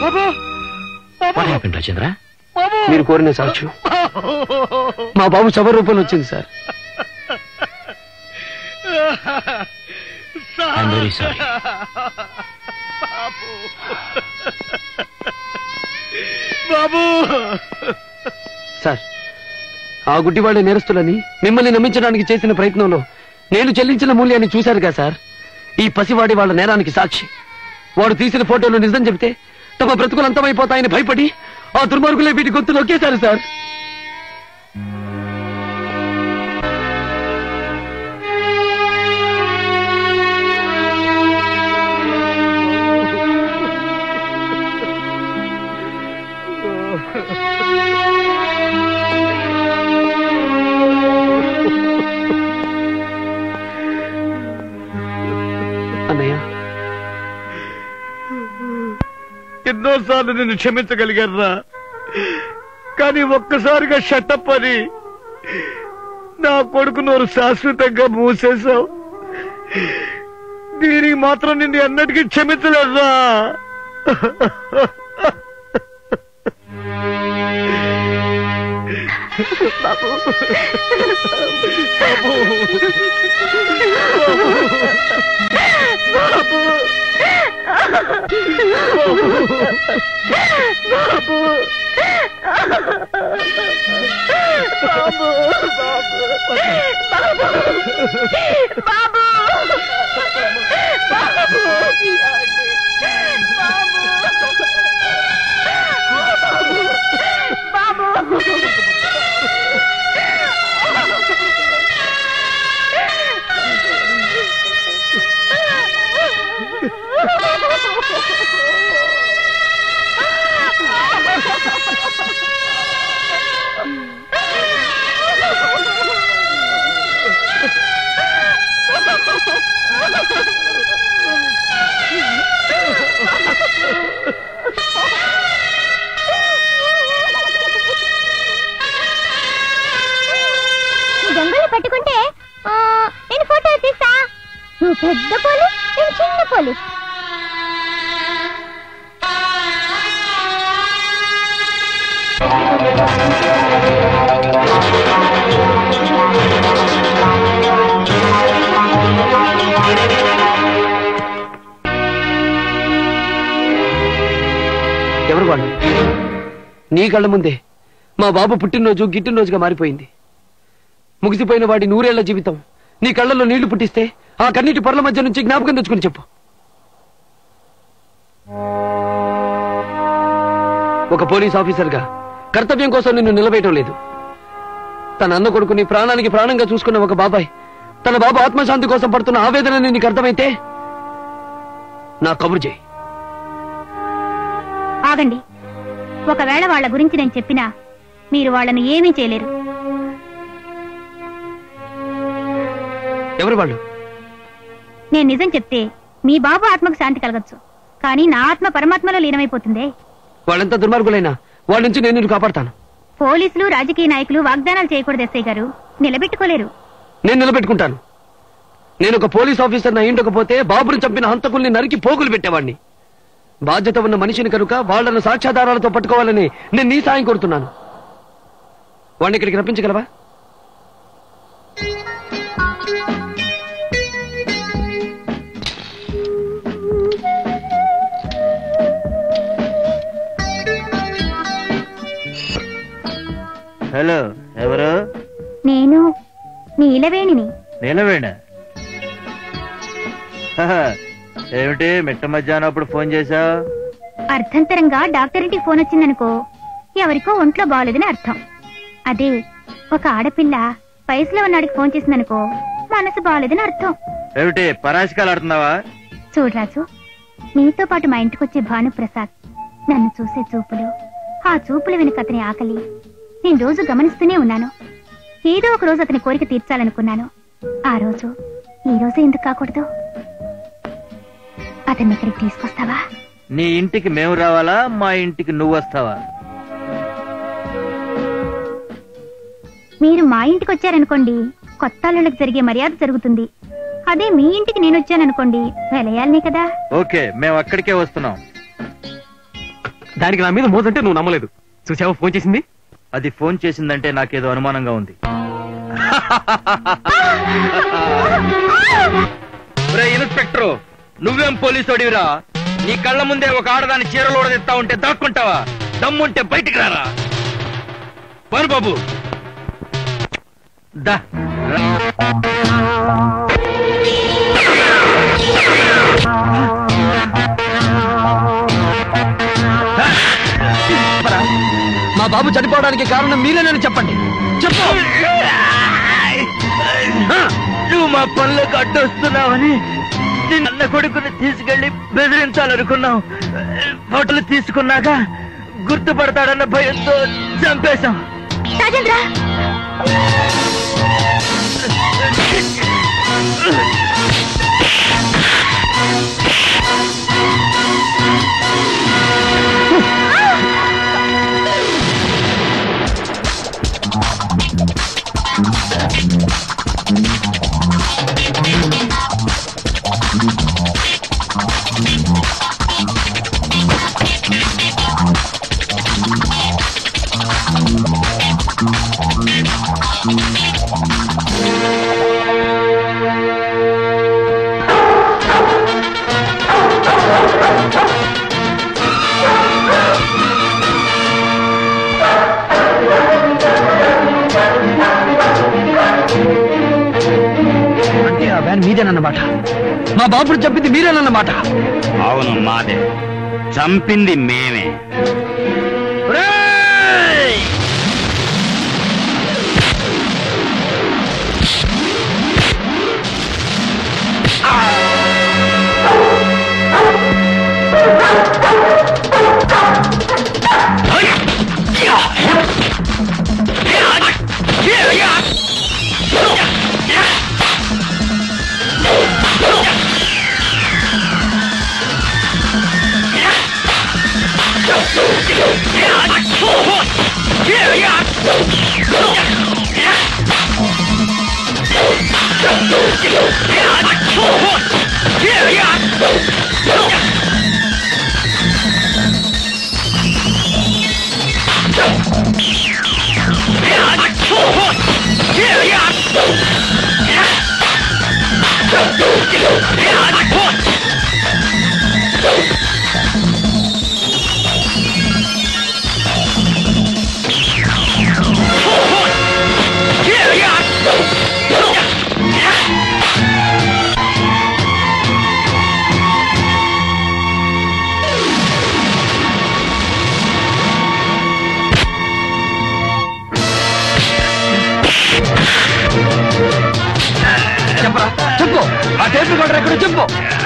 Babu what happen Rajendra మీరు కోరిన సాక్ష్యం మా బాబు శవ రూపంలో వచ్చింది సార్ ఐఎమ్ వెరీ సారీ బాబు సార్ ఆ గుడ్డివాళ్ళ నేరస్తులని మిమ్మల్ని నమ్మించడానికి చేసిన ప్రయత్నంలో నేను చెల్లించిన మూల్యాన్ని చూశారు కదా సార్ ఈ పసివాడి వాళ్ళ నేరానికి సాక్షి వాడు తీసిన ఫోటోలు నిజం చెబితే తమ బ్రతుకులు అంతమైపోతాయని భయపడి ఆ దుర్మార్గులే వీటి గొంతు నొక్కేశారు సార్ అన్నయ్య ఎన్నోసార్లు నిన్ను క్షమించగలిగారా కానీ ఒక్కసారిగా షట్టప్ అని నా కొడుకు నోరు శాశ్వతంగా మూసేశావు దీనికి మాత్రం నిన్ను ఎన్నటికీ క్షమించలేదురా నీ దొంగలు పట్టుకుంటే ఆ, నేను ఫోటో తీస్తా నువ్వు పెద్ద పోలీస్ నేను చిన్న పోలీస్ ఎవరు వాళ్ళు నీ కళ్ళ ముందే మా బాబు పుట్టినరోజు గిట్టినరోజుగా మారిపోయింది ముగిసిపోయిన వాడి నూరేళ్ల జీవితం నీ కళ్ళల్లో నీళ్లు పుట్టిస్తే ఆ కన్నీటి పొరల మధ్య నుంచి జ్ఞాపకం తెచ్చుకుని చెప్పు ఒక పోలీస్ ఆఫీసర్గా కర్తవ్యం కోసం నిన్ను నిలవేయటం లేదు తన అన్న కొడుకుని ప్రాణానికి ప్రాణంగా చూసుకున్న ఒక బాబాయ్ తన బాబు ఆత్మశాంతి కోసం పడుతున్న ఆవేదనని నీకు అర్థమైతే నా కబురు చేయి ఆగండి ఒకవేళ వాళ్ళ గురించి నేను చెప్పినా మీరు వాళ్ళని ఏమీ చేయలేరు ఎవరు వాళ్ళు నేను నిజం చెప్తే మీ బాబు ఆత్మకు శాంతి కలగచ్చు కానీ నా ఆత్మ పరమాత్మలో లీనమైపోతుందే వాళ్ళెంత దుర్మార్గులైనా వాళ్ళ నుంచి నేను నిన్ను కాపాడతాను పోలీసులు రాజకీయ నాయకులు వాగ్దానాలు చేయకూడదు ఎస్ఐ గారు నిలబెట్టుకోలేరు నేను నిలబెట్టుకుంటాను నేను ఒక పోలీస్ ఆఫీసర్ అయ్యుండకపోతే బాబుని చంపిన హంతకుల్ని నరికి పోగులు పెట్టేవాడిని బాధ్యత ఉన్న మనిషిని కనుక వాళ్లను సాక్ష్యాధారాలతో పట్టుకోవాలని నేను నీ సాయం కోరుతున్నాను వాడిని ఇక్కడికి రప్పించగలవా హలో ఎవరు నేను నీలవేణిని నీలవేణ ఏమిటి మిట్ట మధ్యాహ్నం అప్పుడు ఫోన్ చేశావు అర్థంతరంగా డాక్టర్ ఇంటికి ఫోన్ వచ్చిందనుకో ఎవరికో ఒంట్లో బాగోలేదని అర్థం అదే ఒక ఆడపిల్ల వయసులో ఉన్నాడికి ఫోన్ చేసిందనుకో మనసు బాగోలేదని అర్థం ఏమిటి పరాశకాలు ఆడుతున్నావా చూడరాజు నీతో పాటు మా ఇంటికి వచ్చే భానుప్రసాద్ నన్ను చూసే చూపులు ఆ చూపుల వెనుక అతని ఆకలి నేను రోజు గమనిస్తూనే ఉన్నాను ఏదో ఒక రోజు అతని కోరిక తీర్చాలనుకున్నాను ఆ రోజు ఈ రోజు ఎందుకు కాకూడదు అతన్ని ఇక్కడికి తీసుకొస్తావా నీ ఇంటికి మేము రావాలా మా ఇంటికి నువ్వు వస్తావా మీరు మా ఇంటికి వచ్చారనుకోండి కొత్త అల్లుళ్ళకి జరిగే మర్యాద జరుగుతుంది అదే మీ ఇంటికి నేను వచ్చాననుకోండి వెలయాలనే కదా ఓకే మేము అక్కడికే వస్తున్నాం దానికి నా మీద మోజంటే నువ్వు నమ్మలేదు చూసావా ఫోన్ చేసింది అది ఫోన్ చేసిందంటే నాకేదో అనుమానంగా ఉంది ఇన్స్పెక్టర్ నువ్వేం పోలీసు అడివిరా నీ కళ్ళ ముందే ఒక ఆడదాని చీరలు తెస్తా ఉంటే దాక్కుంటావా దమ్ముంటే బయటికి రారా పను బాబు దా రా. మా బాబు చనిపోవడానికి కారణం మీరేనని చెప్పండి చెప్పు ఆ, నువ్వు మా పనులకు అడ్డొస్తున్నావని నిన్న అన్న కొడుకుని తీసుకెళ్లి బెదిరించాలనుకున్నావు ఫోటోలు తీసుకున్నాక గుర్తుపడతాడన్న భయంతో చంపేశాం రాజేంద్ర అంటే ఆ వ్యాన్ మీదేనన్నమాట మా బాబుని చెప్పింది మీరేనన్నమాట అవును మాదే చంపింది మేమే ఒరేయ్! చెప్పరా చెప్పు ఆ టేప్ రికార్డర్ ఎక్కడ చెప్పు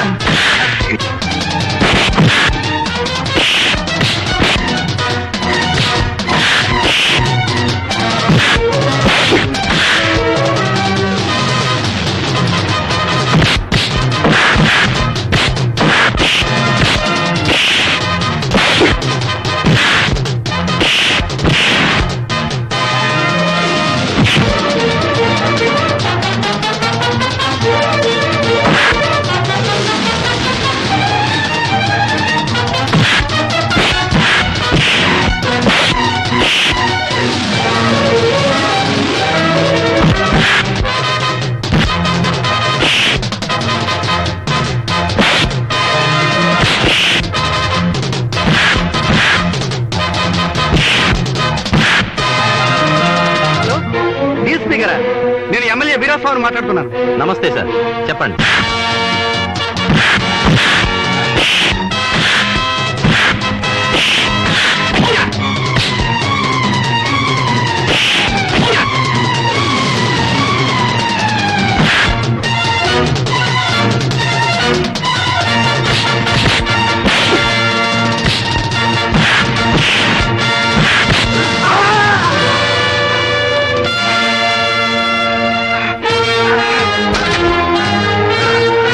హలో డి స్పీకరా నేను ఎమ్మెల్యే వీరాస్వామిని మాట్లాడుతున్నాను నమస్తే సార్ చెప్పండి ఆ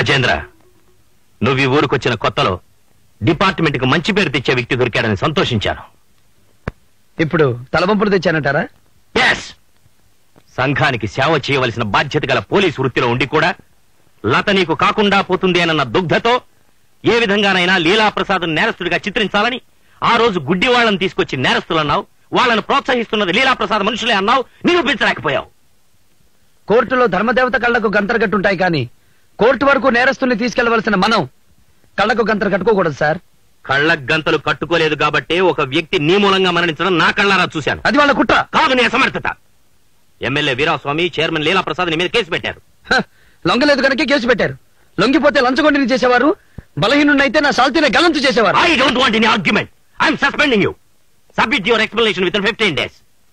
రాజేంద్ర నువ్వు ఈ ఊరికొచ్చిన కొత్తలో డిపార్ట్మెంట్ కు మంచి పేరు తెచ్చే వ్యక్తి దొరికాడని సంతోషించాను ఇప్పుడు తలవంపులు తెచ్చానంటారా ఎస్ సంఘానికి సేవ చేయవలసిన బాధ్యత గల పోలీసు వృత్తిలో ఉండి కూడా లత నీకు కాకుండా పోతుంది అన్న దుగ్ధతో ఏ విధంగానైనా లీలాప్రసాద్ నేరస్తుడిగా చిత్రించాలని ఆ రోజు గుడ్డి వాళ్ళని తీసుకొచ్చి నేరస్తులు అన్నావు వాళ్ళను ప్రోత్సహిస్తున్నది లీలాప్రసాద్ మనుషులే అన్నావు నిరూపించలేకపోయావు కోర్టులో ధర్మదేవత కళ్ళకు గంతలు కట్టుంటాయి కానీ కోర్టు వరకు నేరస్తుల్ని తీసుకెళ్లవలసిన మనం కళ్ళకు గంతలు కట్టుకోకూడదు సార్ కళ్ళ గంతలు కట్టుకోలేదు కాబట్టి ఒక వ్యక్తి నీ మూలంగా మరణించడం నా కళ్ళారా చూశాను అది వాళ్ళ కుట్ర కాదు నీ అసమర్థత ఎమ్మెల్యే వీరాస్వామి చైర్మన్ లీలాప్రసాద్ నీ మీద కేసు పెట్టారు హ, లొంగలేదు కనుక కేసు పెట్టారు లొంగిపోతే లంచగొండిని చేసేవారు బలహీనున్నైతే నా సాల్తీనే గలంతు చేసేవారు I don't want any argument I'm suspending you submit your explanation with fifteen days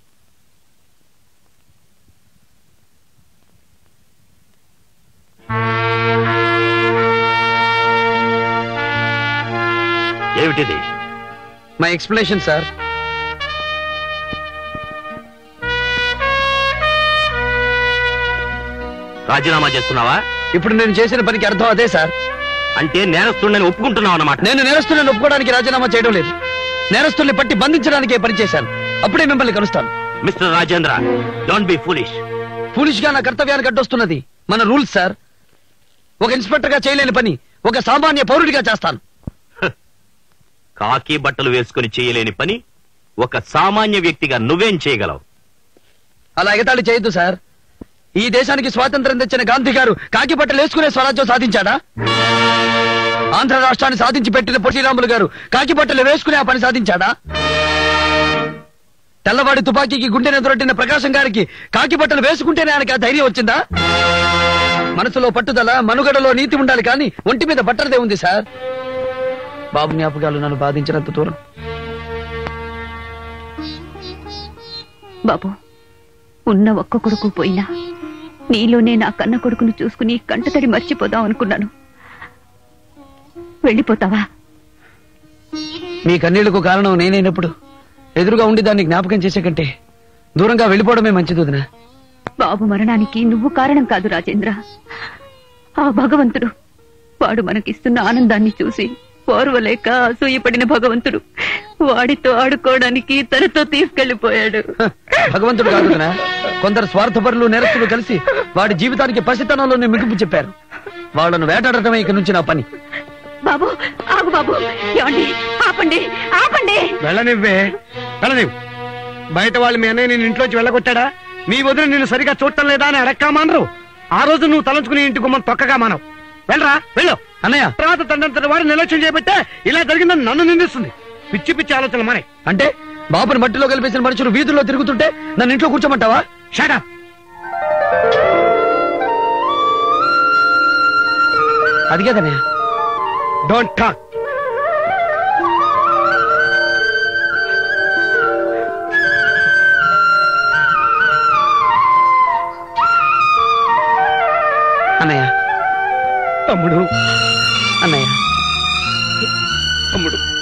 ఏమిటిది మై ఎక్స్ప్లెనేషన్ సార్ రాజీనామా చేస్తున్నావా ఇప్పుడు నేను చేసిన పనికి అర్థం అదే సార్ అంటే నేరస్తుండని ఒప్పుకుంటున్నావు అన్నమాట నేను నేరస్తులను ఒప్పుకోవడానికి రాజీనామా చేయడం లేదు నేరస్తుల్ని పట్టి బంధించడానికే పని చేశాను అప్పుడే మిమ్మల్ని కలుస్తాను mister Rajendra don't be foolish foolish గా నా కర్తవ్యానికి అడ్డొస్తున్నది మన రూల్స్ సార్ ఒక ఇన్స్పెక్టర్ గా చేయలేని పని ఒక సామాన్య పౌరుడిగా చేస్తాను కాకి బట్టలు వేసుకుని చేయలేని పని ఒక సామాన్య వ్యక్తిగా నువ్వేం చేయగలవు అలా ఎగతాళి చేయొద్దు సార్ ఈ దేశానికి స్వాతంత్రం తెచ్చిన గాంధీ గారు కాకి బట్టలు వేసుకునే స్వరాజ్యం సాధించాడా ఆంధ్ర రాష్ట్రాన్ని సాధించి పెట్టిన పొట్టిరాములు గారు కాకి బట్టలు వేసుకునే ఆ పని సాధించాడా తెల్లవాడి తుపాకీకి గుండెని దొరట్టిన ప్రకాశం గారికి కాకి బట్టలు వేసుకుంటేనే ఆయనకి ఆ ధైర్యం వచ్చిందా మనసులో పట్టుదల మనుగడలో నీతి ఉండాలి కానీ ఒంటి మీద బట్టలదే ఉంది సార్ బాబు జ్ఞాపకాలు నన్ను బాధించినంత దూరం బాబు ఉన్న ఒక్క కొడుకు పోయినా నీలోనే నా కన్న కొడుకును చూసుకుని కంటతడి మర్చిపోదాం అనుకున్నాను వెళ్ళిపోతావా మీ కన్నీళ్లకు కారణం నేనైనప్పుడు ఎదురుగా ఉండి దాన్ని జ్ఞాపకం చేసే కంటే దూరంగా వెళ్ళిపోవడమే మంచిది వదినా బాబు మరణానికి నువ్వు కారణం కాదు రాజేంద్ర ఆ భగవంతుడు వాడు మనకిస్తున్న ఆనందాన్ని చూసి ఓర్వలేక అసూయపడిన భగవంతుడు వాడితో ఆడుకోవడానికి తనతో తీసుకెళ్లిపోయాడు హ, భగవంతుడు కాదు వదినా కొందరు స్వార్థపరులు నేరస్తులు కలిసి వాడి జీవితానికి పసితనంలోనే మిగుపు చెప్పారు వాళ్ళను వేటాడటమే ఇక నుంచి నా పని బాబు ఆగు బాబు ఏమండి ఆపండి ఆపండి వెళ్ళనివ్వే వెళ్ళనివ్వు బయట వాళ్ళు మీ అన్నయ్య నేను ఇంట్లోంచి వెళ్ళగొట్టాడా మీ వదిన నిన్ను సరిగా చూడటం లేదా అని అడక్కా మానరు ఆ రోజు నువ్వు తలంచుకుని ఇంటి గుమ్మం తొక్కగా మానవు వెళ్ళరా వెళ్ళు అన్నయ్య తర్వాత తండ్రి వాడు నిర్లక్ష్యం చేయబట్టే ఇలా జరిగిందని నన్ను నిందిస్తుంది పిచ్చి పిచ్చి ఆలోచనలు మానే అంటే బాబుని మట్టిలో కలిపేసిన మనుషులు వీధుల్లో తిరుగుతుంటే నన్ను ఇంట్లో కూర్చోమంటావా షడా అది కదన్నయ్య డోంట్ టాక్ అన్నయ్య తమ్ముడు అన్నయ్య తమ్ముడు